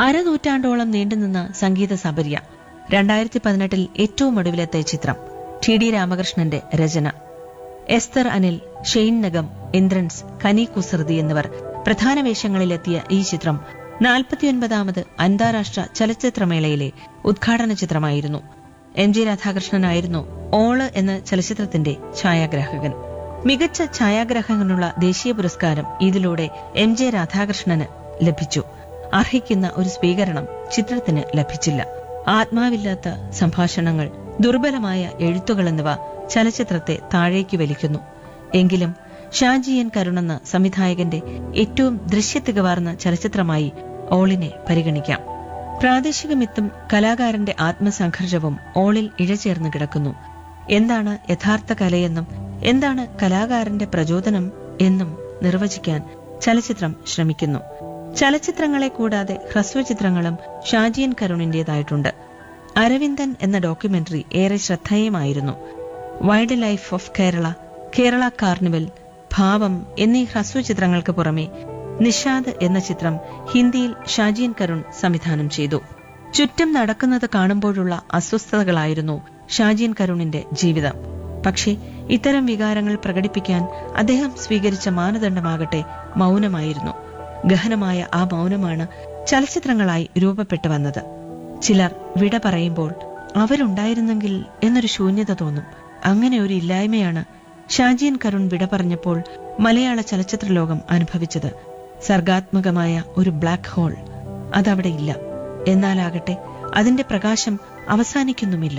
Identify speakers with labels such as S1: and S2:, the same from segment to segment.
S1: അരനൂറ്റാണ്ടോളം നീണ്ടുനിന്ന സംഗീത സബര്യ രണ്ടായിരത്തി പതിനെട്ടിൽ ഏറ്റവും ഒടുവിലത്തെ ചിത്രം ടി ഡി രാമകൃഷ്ണന്റെ രചന എസ്തർ അനിൽ ഷെയ്ൻ നഗം ഇന്ദ്രൻസ് കനി കുസൃതി എന്നിവർ പ്രധാന വേഷങ്ങളിലെത്തിയ ഈ ചിത്രം നാൽപ്പത്തിയൊൻപതാമത് അന്താരാഷ്ട്ര ചലച്ചിത്രമേളയിലെ ഉദ്ഘാടന ചിത്രമായിരുന്നു എം ജി രാധാകൃഷ്ണനായിരുന്നു ഓള് എന്ന ചലച്ചിത്രത്തിന്റെ ഛായാഗ്രാഹകൻ മികച്ച ഛായാഗ്രാഹകനുള്ള ദേശീയ പുരസ്കാരം ഇതിലൂടെ എം ജെ രാധാകൃഷ്ണന് ലഭിച്ചു അർഹിക്കുന്ന ഒരു സ്വീകരണം ചിത്രത്തിന് ലഭിച്ചില്ല ആത്മാവില്ലാത്ത സംഭാഷണങ്ങൾ ദുർബലമായ എഴുത്തുകൾ എന്നിവ ചലച്ചിത്രത്തെ താഴേക്ക് വലിക്കുന്നു എങ്കിലും ഷാജി എൻ കരുണെന്ന സംവിധായകന്റെ ഏറ്റവും ദൃശ്യത്തികവാർന്ന ചലച്ചിത്രമായി ഓളിനെ പരിഗണിക്കാം പ്രാദേശിക മിത്തും കലാകാരന്റെ ആത്മസംഘർഷവും ഓളിൽ ഇഴചേർന്ന് കിടക്കുന്നു എന്താണ് യഥാർത്ഥ കലയെന്നും എന്താണ് കലാകാരന്റെ പ്രചോദനം എന്നും നിർവചിക്കാൻ ചലച്ചിത്രം ശ്രമിക്കുന്നു ചലച്ചിത്രങ്ങളെ കൂടാതെ ഹ്രസ്വചിത്രങ്ങളും ഷാജിയൻ കരുണിന്റേതായിട്ടുണ്ട് അരവിന്ദൻ എന്ന ഡോക്യുമെന്ററി ഏറെ ശ്രദ്ധേയമായിരുന്നു wild life of Kerala Kerala carnival ഭാവം എന്നീ ഹ്രസ്വചിത്രങ്ങൾക്ക് പുറമെ നിഷാദ് എന്ന ചിത്രം ഹിന്ദിയിൽ ഷാജിയൻ കരുൺ സംവിധാനം ചെയ്തു ചുറ്റും നടക്കുന്നത് കാണുമ്പോഴുള്ള അസ്വസ്ഥതകളായിരുന്നു ഷാജിയൻ കരുണിന്റെ ജീവിതം പക്ഷേ ഇത്തരം വികാരങ്ങൾ പ്രകടിപ്പിക്കാൻ അദ്ദേഹം സ്വീകരിച്ച മാനദണ്ഡമാകട്ടെ മൗനമായിരുന്നു ഗഹനമായ ആ മൗനമാണ് ചലച്ചിത്രങ്ങളായി രൂപപ്പെട്ടു വന്നത് ചിലർ വിട പറയുമ്പോൾ അവരുണ്ടായിരുന്നെങ്കിൽ എന്നൊരു ശൂന്യത തോന്നും അങ്ങനെ ഒരു ഇല്ലായ്മയാണ് ഷാജിയൻ കരുൺ വിട പറഞ്ഞപ്പോൾ മലയാള ചലച്ചിത്ര ലോകം അനുഭവിച്ചത് സർഗാത്മകമായ ഒരു ബ്ലാക്ക് ഹോൾ അതവിടെ ഇല്ല എന്നാലാകട്ടെ അതിന്റെ പ്രകാശം അവസാനിക്കുന്നുമില്ല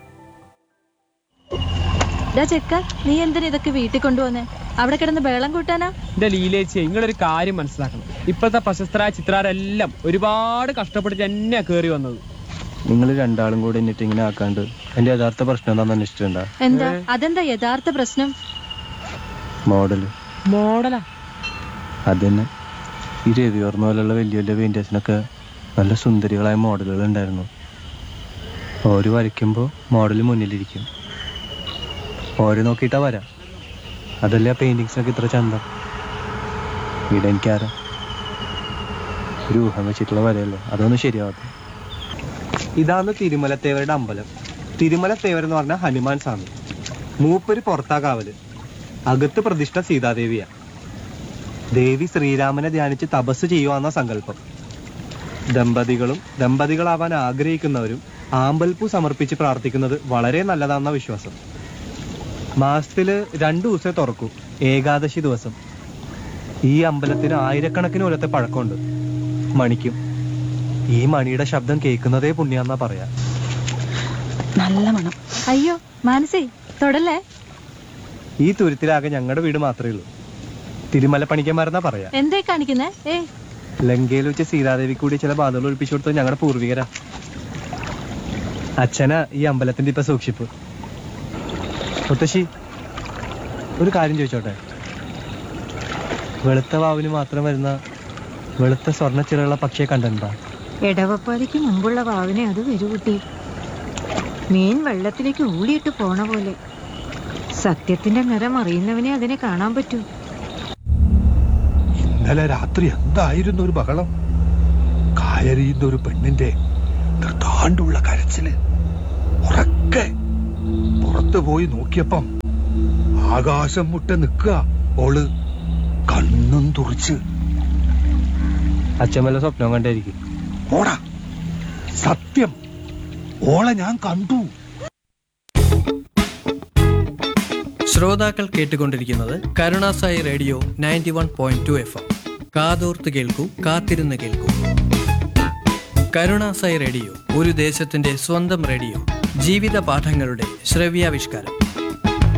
S2: ഡാ ചെക്ക നീ എന്തിനാ ഇതൊക്കെ വീട്ടിൽ കൊണ്ടുവന്നേ അവിടെ കിടന്ന് ബേളം കൂട്ടാനാ
S3: എന്റെ ലീലേച്ചി നിങ്ങളൊരു കാര്യം മനസ്സിലാക്കണം ഇപ്പോഴത്തെ പ്രശസ്തരായ ചിത്രകാരെല്ലാം ഒരുപാട് കഷ്ടപ്പെട്ട് തന്നെയാ കേറി വന്നത്
S4: നിങ്ങൾ രണ്ടാളും കൂടെ എന്നിട്ട് ഇങ്ങനെ ആക്കാണ്ട് എന്റെ യഥാർത്ഥ പ്രശ്നം എന്താണെന്ന് അന്വേഷിച്ചിട്ടുണ്ടാ
S2: എന്താ അതെന്താ യഥാർത്ഥ പ്രശ്നം
S4: മോഡല്
S3: മോഡലാ
S4: അത് തന്നെ ഈ രവിവർമ്മ പോലുള്ള വലിയ വലിയ പെയിന്റേഴ്സിനൊക്കെ നല്ല സുന്ദരികളായ മോഡലുകൾ ഉണ്ടായിരുന്നു ഓര് വരയ്ക്കുമ്പോൾ മോഡൽ മുന്നിലിരിക്കും ഓര് നോക്കിയിട്ടാ വരാം അതല്ലേ ആ പെയിന്റിങ്സിനൊക്കെ ഇത്ര ചന്തം ഇവിടെ എനിക്കാരാ ഒരു ഊഹം വെച്ചിട്ടുള്ള വരയല്ലേ അതൊന്നും ശരിയാവാത്ത ഇതാണ് തിരുമലത്തേവരുടെ അമ്പലം തിരുമലത്തേവർ എന്ന് പറഞ്ഞാൽ ഹനുമാൻ സ്വാമി മൂപ്പര് പുറത്താ കാവല് അകത്ത് പ്രതിഷ്ഠ സീതാദേവിയാ ദേവി ശ്രീരാമനെ ധ്യാനിച്ച് തപസ് ചെയ്യുവാന്ന സങ്കല്പം ദമ്പതികളും ദമ്പതികളാവാൻ ആഗ്രഹിക്കുന്നവരും ആമ്പൽപ്പൂ സമർപ്പിച്ച് പ്രാർത്ഥിക്കുന്നത് വളരെ നല്ലതാണെന്ന വിശ്വാസം മാസത്തില് രണ്ടു ദിവസമേ തുറക്കൂ ഏകാദശി ദിവസം ഈ അമ്പലത്തിന് ആയിരക്കണക്കിന് കൊല്ലത്തെ പഴക്കമുണ്ട് മണിക്കും ഈ മണിയുടെ ശബ്ദം കേൾക്കുന്നതേ പുണ്യാന്നാ പറയാ
S1: നല്ല മണം
S2: അയ്യോ മാനസി തൊടല്ലേ
S4: ഈ തുരുത്തിലാകെ ഞങ്ങളുടെ വീട് മാത്രമേ ഉള്ളൂ തിരുമല പണിക്കന്മാരെന്നാ പറയാ
S2: എന്തേ കാണിക്കുന്നേ ഏ
S4: ലങ്കയിൽ വെച്ച് സീതാദേവി കൂടി ചില ബാധകൾ ഒഴിപ്പിച്ചു കൊടുത്തത് ഞങ്ങളുടെ പൂർവികരാ അച്ഛനാ ഈ അമ്പലത്തിന്റെ ഇപ്പൊ സൂക്ഷിപ്പ് മുത്തശ്ശി ഒരു കാര്യം ചോദിച്ചോട്ടെ വെളുത്ത വാവിന് മാത്രം വരുന്ന വെളുത്ത സ്വർണ്ണ ചിറകുള്ള പക്ഷിയെ കണ്ടിട്ടുണ്ടോ
S5: ഇടവപ്പാതിക്ക് മുമ്പുള്ള വാവിനെ അത് വരൂ കുട്ടി മീൻ വെള്ളത്തിലേക്ക് ഊളിയിട്ട് പോണ പോലെ സത്യത്തിന്റെ നിറം അറിയുന്നവനെ അതിനെ കാണാൻ പറ്റൂ
S6: ഇന്നലെ രാത്രി എന്തായിരുന്നു ഒരു ബഹളം കായറിയുന്ന ഒരു പെണ്ണിന്റെ കൃതാണ്ടുള്ള കരച്ചില് ഉറക്കെ പുറത്തു പോയി നോക്കിയപ്പം ആകാശം മുട്ട നിക്കുക ഓള് കണ്ണും തുറിച്ച്
S4: അച്ഛൻ വല്ല സ്വപ്നം കണ്ടായിരിക്കും
S6: ഓടാ സത്യം ഓളെ ഞാൻ കണ്ടു
S7: ശ്രോതാക്കൾ കേട്ടുകൊണ്ടിരിക്കുന്നത് Karunasai radio ninety one point two F M കാതോർത്ത് കേൾക്കൂ കാത്തിരുന്ന് കേൾക്കൂ കരുണാസായി റേഡിയോ ഒരു ദേശത്തിന്റെ സ്വന്തം റേഡിയോ ജീവിത പാഠങ്ങളുടെ ശ്രവ്യാവിഷ്കാരം